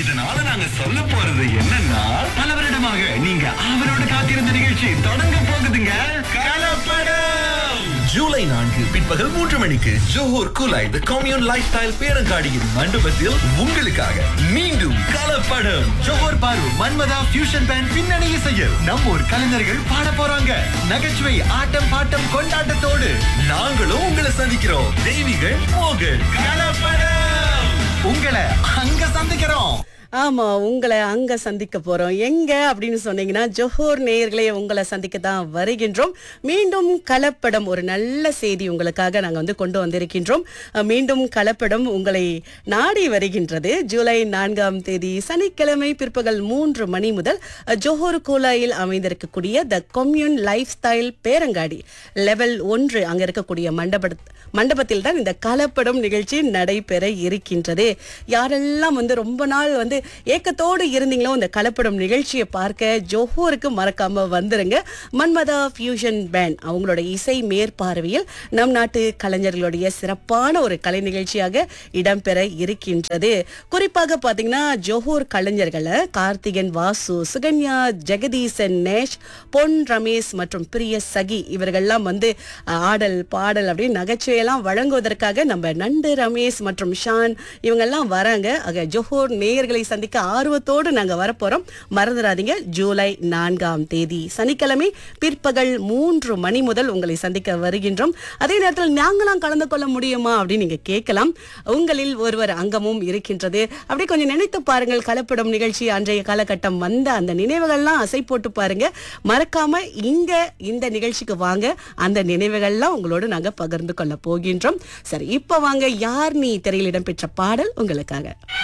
இதனால நாங்க சொல்ல போறது என்னன்னா பல வருடமாக நீங்க அவரோட காத்திருந்த நிகழ்ச்சி தொடங்க போகுதுங்க கலப்படம் ஜூலை நான்கு பிற்பகல் மூன்று மணிக்கு Johor Kulai the Commune lifestyle பேரங்காடியின் மண்டபத்தில் உங்களுக்காக மீண்டும் கலப்படம் ஜோஹூர் பாரு மன்மதா ஃபியூஷன் பேண்ட் பின்னணி இசையில் நம்ம ஊர் கலைஞர்கள் பாட போறாங்க நகைச்சுவை ஆட்டம் பாட்டம் கொண்டாட்டத்தோடு நாங்களும் உங்களை சந்திக்கிறோம் தெய்வீகள் மோகன் கலப்படம் உங்களை அங்க சந்திக்கிறோம் ஆமா உங்களை அங்க சந்திக்க போறோம் எங்க அப்படின்னு சொன்னீங்கன்னா ஜோஹோர் நேயர்களே உங்களை சந்திக்க தான் வருகின்றோம் மீண்டும் கலப்படம் ஒரு நல்ல செய்தி உங்களுக்காக நாங்க வந்து கொண்டு வந்திருக்கின்றோம் அஹ், மீண்டும் கலப்படம் உங்களை நாடி வருகின்றது ஜூலை நான்காம் தேதி சனிக்கிழமை பிற்பகல் மூன்று மணி முதல் அஹ், ஜோஹோர் கோலாயில் அமைந்திருக்கக்கூடிய த கொம்யூன் லைஃப் ஸ்டைல் பேரங்காடி லெவல் ஒன்று அங்க இருக்கக்கூடிய மண்டப மண்டபத்தில் தான் இந்த கலப்படம் நிகழ்ச்சி நடைபெற இருக்கின்றது யாரெல்லாம் வந்து ரொம்ப நாள் வந்து ஏக்கத்தோடு இருந்தீங்களோ இந்த கலப்படம் நிகழ்ச்சியை பார்க்க ஜோஹோருக்கு மறக்காம வந்துருங்க மன்மதா ஃபியூஷன் பேண்ட் அவங்களோட இசை மேற்பார்வையில் நம் நாட்டு கலைஞர்களுடைய சிறப்பான ஒரு கலை நிகழ்ச்சியாக இடம்பெற இருக்கின்றது குறிப்பாக பாத்தீங்கன்னா ஜோஹோர் கலைஞர்களை கார்த்திகன் வாசு சுகன்யா ஜெகதீசன் நேஷ் பொன் ரமேஷ் மற்றும் பிரிய சகி இவர்கள்லாம் வந்து அஹ், ஆடல் பாடல் அப்படின்னு நகைச்சுவையெல்லாம் வழங்குவதற்காக நம்ம நண்டு ரமேஷ் மற்றும் ஷான் இவங்கெல்லாம் வராங்க ஆக ஜோஹோர் நேயர்களை சந்திக்க ஆர்வத்தோடு நாங்க வரப்போறோம் மறந்துடாதீங்க ஜூலை நான்காம் தேதி சனிக்கிழமை பிற்பகல் மூன்று மணி முதல் உங்களை சந்திக்க வருகின்றோம் அதே நேரத்தில் நாங்களாம் கலந்து கொள்ள முடியுமா அப்படின்னு நீங்க கேட்கலாம் உங்களில் ஒருவர் அங்கமும் இருக்கின்றது அப்படியே கொஞ்சம் நினைத்து பாருங்கள் கலப்படம் நிகழ்ச்சி அன்றைய காலகட்டம் வந்த அந்த நினைவுகள்லாம் அசை போட்டு பாருங்க மறக்காம இங்க இந்த நிகழ்ச்சிக்கு வாங்க அந்த நினைவுகள்லாம் உங்களோடு நாங்க பகிர்ந்து கொள்ள போகின்றோம் சரி இப்ப வாங்க யார் நீ திரையில் இடம்பெற்ற பாடல் உங்களுக்காக